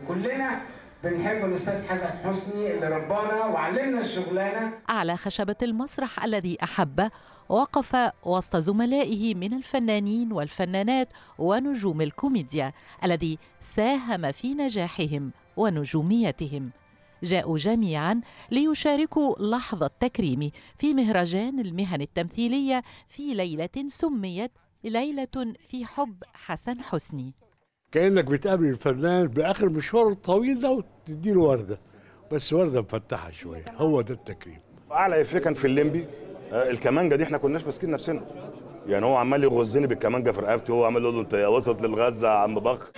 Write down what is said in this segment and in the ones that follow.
كلنا بنحب الاستاذ حسن حسني اللي ربانا وعلمنا الشغلانه على خشبة المسرح الذي أحبه وقف وسط زملائه من الفنانين والفنانات ونجوم الكوميديا الذي ساهم في نجاحهم ونجوميتهم جاءوا جميعا ليشاركوا لحظة تكريمه في مهرجان المهن التمثيلية في ليلة سميت ليلة في حب حسن حسني كانك بتقابل الفنان باخر مشواره الطويل ده وتديله ورده بس ورده مفتحه شويه هو ده التكريم اعلى افيه كان في الليمبي آه، الكمانجه دي احنا كناش ماسكين نفسنا يعني هو عمال يغزني بالكمانجه في رقبتي وهو عمال يقول له انت يا وصلت للغزه يا عم بخ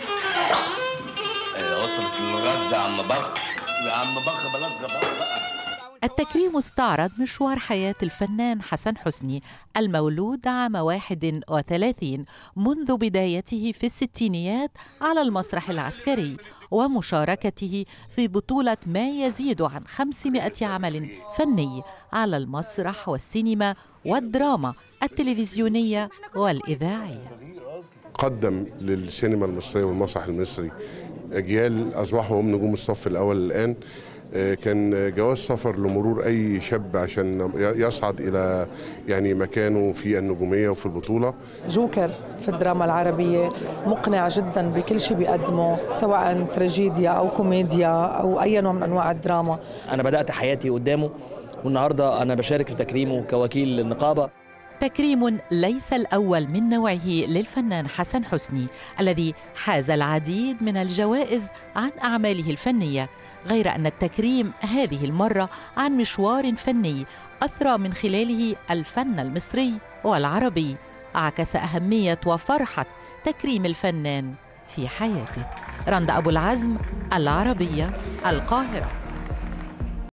ايه وصلت للغزه يا عم بخ يا عم بخ بلاش غباء بقى التكريم استعرض مشوار حياة الفنان حسن حسني المولود عام 31 منذ بدايته في الستينيات على المسرح العسكري ومشاركته في بطولة ما يزيد عن 500 عمل فني على المسرح والسينما والدراما التلفزيونية والإذاعية قدم للسينما المصرية والمسرح المصري أجيال أصبحوا هم نجوم الصف الأول الآن آه، كان جواز سفر لمرور أي شاب عشان يصعد إلى يعني مكانه في النجومية وفي البطولة جوكر في الدراما العربية مقنع جدا بكل شيء بيقدمه سواء تراجيديا أو كوميديا أو أي نوع من أنواع الدراما انا بدات حياتي قدامه والنهارده انا بشارك في تكريمه كوكيل للنقابه تكريم ليس الأول من نوعه للفنان حسن حسني الذي حاز العديد من الجوائز عن أعماله الفنية غير أن التكريم هذه المرة عن مشوار فني أثرى من خلاله الفن المصري والعربي عكس أهمية وفرحة تكريم الفنان في حياته رند أبو العزم العربية القاهرة